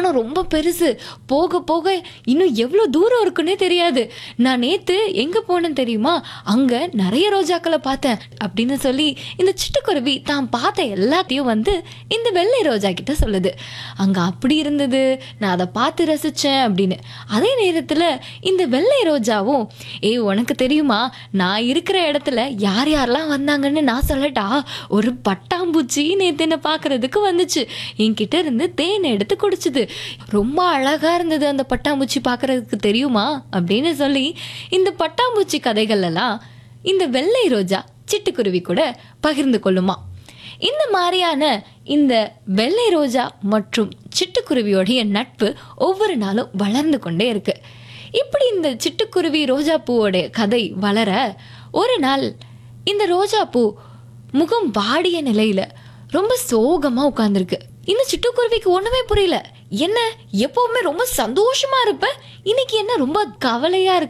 வானம் ரொம்ப பெருசு போக போக இன்னும் எவ்வளோ தூரம் இருக்குன்னே தெரியாது நான் நேத்து எங்க போனேன்னு தெரியுமா அங்க நிறைய ரோஜாக்களை பார்த்தேன் அப்படின்னு சொல்லி இந்த சிட்டுக்குருவி தான் பார்த்த எல்லாத்தையும் வந்து இந்த வெள்ளை ரோஜா கிட்ட சொல்லுது அங்க அப்படி இருந்தது நான் அதை பார்த்து ரசிச்சேன் அப்படின்னு அதே நேரத்துல இந்த வெள்ளை ரோஜாவும் ஏய் உனக்கு தெரியுமா நான் இருக்கிற இடத்துல யார் யாரெல்லாம் வந்தாங்கன்னு நான் சொல்லட்டா ஒரு பட்டாம்பூச்சி நேத்து என்ன பார்க்கறதுக்கு வந்துச்சு என்கிட்ட இருந்து தேன் எடுத்து குடிச்சுது ரொம்ப அழகா இருந்தது அந்த பட்டாம்பூச்சி பார்க்கறதுக்கு தெரியுமா அப்படின்னு சொல்லி இந்த பட்டாம்பூச்சி கதைகள் எல்லாம் இந்த வெள்ளை ரோஜா சிட்டுக்குருவி கூட பகிர்ந்து கொள்ளுமா இந்த மாதிரியான இந்த வெள்ளை ரோஜா மற்றும் சிட்டுக்குருவியோடைய நட்பு ஒவ்வொரு நாளும் வளர்ந்து கொண்டே இருக்கு இப்படி இந்த சிட்டுக்குருவி ரோஜா பூவோடைய கதை வளர ஒரு நாள் இந்த ரோஜா பூ முகம் வாடிய நிலையில ரொம்ப சோகமா உட்கார்ந்துருக்கு இந்த சிட்டுக்குருவிக்கு ஒண்ணுமே புரியல என்ன எப்பவுமே ரொம்ப சந்தோஷமா இருப்ப இன்னைக்கு என்ன ரொம்ப கவலையா இருக்க